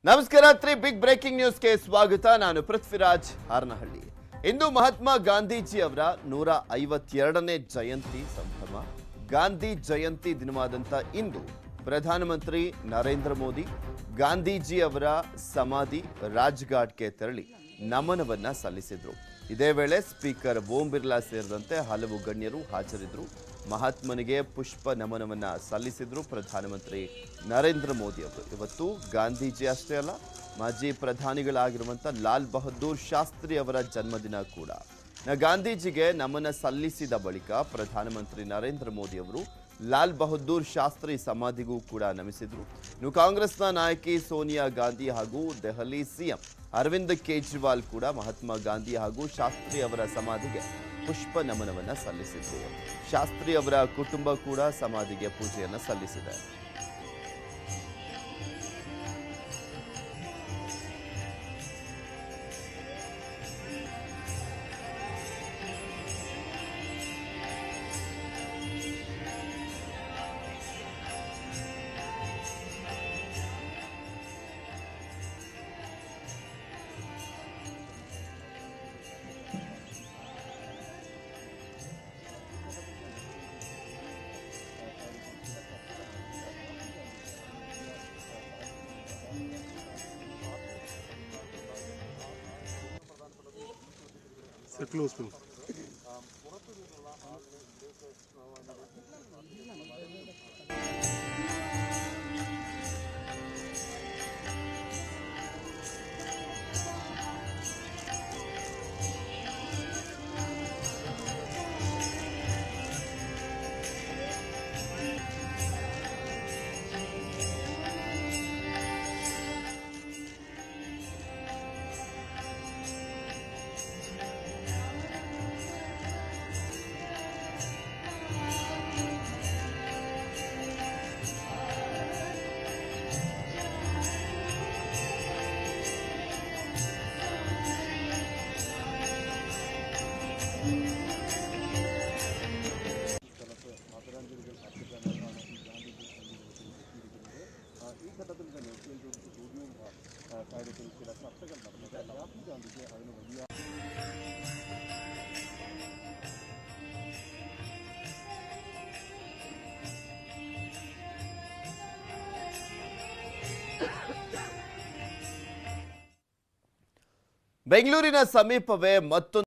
ನಮಸ್ಕಾರ three Bigg breaking ನ್ಯೂಸ್ಗೆ ಸ್ವಾಗತ ನಾನು ಪೃಥ್ವಿರಾಜ್ ಹಾರನಹಳ್ಳಿ ಇಂದು ಮಹಾತ್ಮ ಗಾಂಧೀಜಿ ಅವರ ನೂರ ಐವತ್ತೆರಡನೇ ಜಯಂತಿ ಸಂಭ್ರಮ ಗಾಂಧಿ ಜಯಂತಿ ದಿನವಾದಂಥ ಇಂದು ಪ್ರಧಾನಮಂತ್ರಿ ನರೇಂದ್ರ ಮೋದಿ ಗಾಂಧೀಜಿ ಅವರ ಸಮಾಧಿ ರಾಜ್ಘಾಟ್ಗೆ ತೆರಳಿ ನಮನವನ್ನ ಸಲ್ಲಿಸಿದ್ರು ಇದೇ ವೇಳೆ ಸ್ಪೀಕರ್ ಓಂ ಬಿರ್ಲಾ ಸೇರಿದಂತೆ ಹಲವು ಗಣ್ಯರು ಹಾಜರಿದ್ದರು ಮಹಾತ್ಮನಿಗೆ ಪುಷ್ಪ ನಮನವನ್ನ ಸಲ್ಲಿಸಿದ್ರು ಪ್ರಧಾನಮಂತ್ರಿ ನರೇಂದ್ರ ಮೋದಿ ಅವರು ಇವತ್ತು ಗಾಂಧೀಜಿ ಅಷ್ಟೇ ಅಲ್ಲ ಮಾಜಿ ಪ್ರಧಾನಿಗಳಾಗಿರುವಂಥ ಲಾಲ್ ಬಹದ್ದೂರ್ ಶಾಸ್ತ್ರಿ ಅವರ ಜನ್ಮದಿನ ಕೂಡ ನ ಗಾಂಧೀಜಿಗೆ ನಮನ ಸಲ್ಲಿಸಿದ ಬಳಿಕ ಪ್ರಧಾನಮಂತ್ರಿ ನರೇಂದ್ರ ಮೋದಿ ಅವರು ಲಾಲ್ ಬಹದ್ದೂರ್ ಶಾಸ್ತ್ರಿ ಸಮಾಧಿಗೂ ಕೂಡ ನಮಿಸಿದ್ರು ಇನ್ನು ಕಾಂಗ್ರೆಸ್ನ ನಾಯಕಿ ಸೋನಿಯಾ ಗಾಂಧಿ ಹಾಗೂ ದೆಹಲಿ ಸಿಎಂ ಅರವಿಂದ್ ಕೇಜ್ರಿವಾಲ್ ಕೂಡ ಮಹಾತ್ಮ ಗಾಂಧಿ ಹಾಗೂ ಶಾಸ್ತ್ರಿ ಅವರ ಸಮಾಧಿಗೆ ಪುಷ್ಪ ನಮನವನ್ನ ಸಲ್ಲಿಸಿದ್ರು ಶಾಸ್ತ್ರಿ ಅವರ ಕುಟುಂಬ ಕೂಡ ಸಮಾಧಿಗೆ ಪೂಜೆಯನ್ನ ಸಲ್ಲಿಸಿದೆ Sit close to. ಬೆಂಗಳೂರಿನ ಸಮೀಪವೇ ಮತ್ತೊಂದು